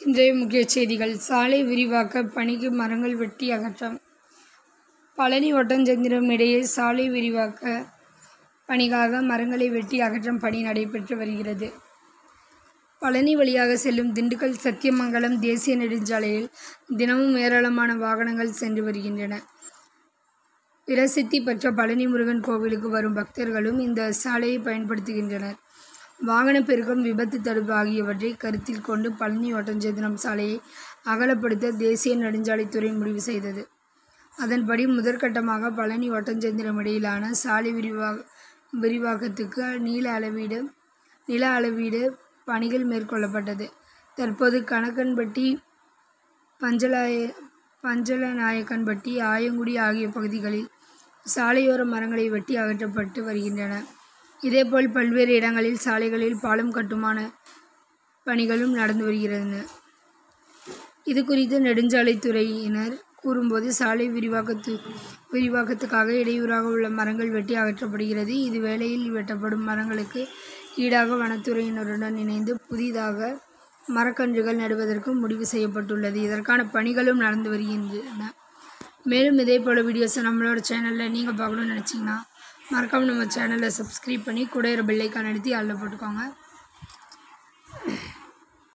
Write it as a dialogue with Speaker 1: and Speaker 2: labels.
Speaker 1: இன்றைய முக்கிய செய்திகள் சாலை விரிவாக்க பணிக்கு மரங்கள் வெட்டி அகற்றம் பழனி ஒட்டஞ்சந்திரம் இடையே சாலை விரிவாக்க பணிக்காக மரங்களை வெட்டி அகற்றும் பணி நடைபெற்று வருகிறது பழனி வழியாக செல்லும் திண்டுக்கல் சத்தியமங்கலம் தேசிய நெடுஞ்சாலையில் தினமும் ஏராளமான வாகனங்கள் சென்று வருகின்றன பிரசித்தி பெற்ற பழனி முருகன் கோவிலுக்கு வரும் பக்தர்களும் இந்த சாலையை பயன்படுத்துகின்றனர் வாகன பெருக்கம் விபத்து தடுப்பு ஆகியவற்றை கருத்தில் கொண்டு பழனி ஒட்டஞ்சத்திரம் சாலையை அகலப்படுத்த தேசிய நெடுஞ்சாலைத்துறை முடிவு செய்தது அதன்படி முதற்கட்டமாக பழனி ஒட்டஞ்சத்திரம் இடையிலான சாலை விரிவாக விரிவாக்கத்துக்கு நீள அளவீடு நில அளவீடு பணிகள் மேற்கொள்ளப்பட்டது தற்போது கணக்கன்பட்டி பஞ்சலாய பஞ்சலநாயக்கன்பட்டி ஆயங்குடி ஆகிய பகுதிகளில் சாலையோர மரங்களை வெட்டி அகற்றப்பட்டு வருகின்றன இதேபோல் பல்வேறு இடங்களில் சாலைகளில் பாலம் கட்டுமான பணிகளும் நடந்து வருகிறது இது குறித்து நெடுஞ்சாலைத்துறையினர் கூறும்போது சாலை விரிவாக்கத்து விரிவாக்கத்துக்காக இடையூறாக உள்ள மரங்கள் வெட்டி அகற்றப்படுகிறது இது வேளையில் வெட்டப்படும் மரங்களுக்கு ஈடாக வனத்துறையினருடன் இணைந்து புதிதாக மரக்கன்றுகள் நடுவதற்கு முடிவு செய்யப்பட்டுள்ளது இதற்கான பணிகளும் நடந்து வருகின்றன மேலும் இதே போல் வீடியோஸை நம்மளோட சேனலில் நீங்கள் பார்க்கணும்னு நினச்சிங்கன்னா மறக்காமல் நம்ம சேனலை சப்ஸ்கிரைப் பண்ணி கூட பெல்லைக்கான் அழுத்தி அதில் போட்டுக்கோங்க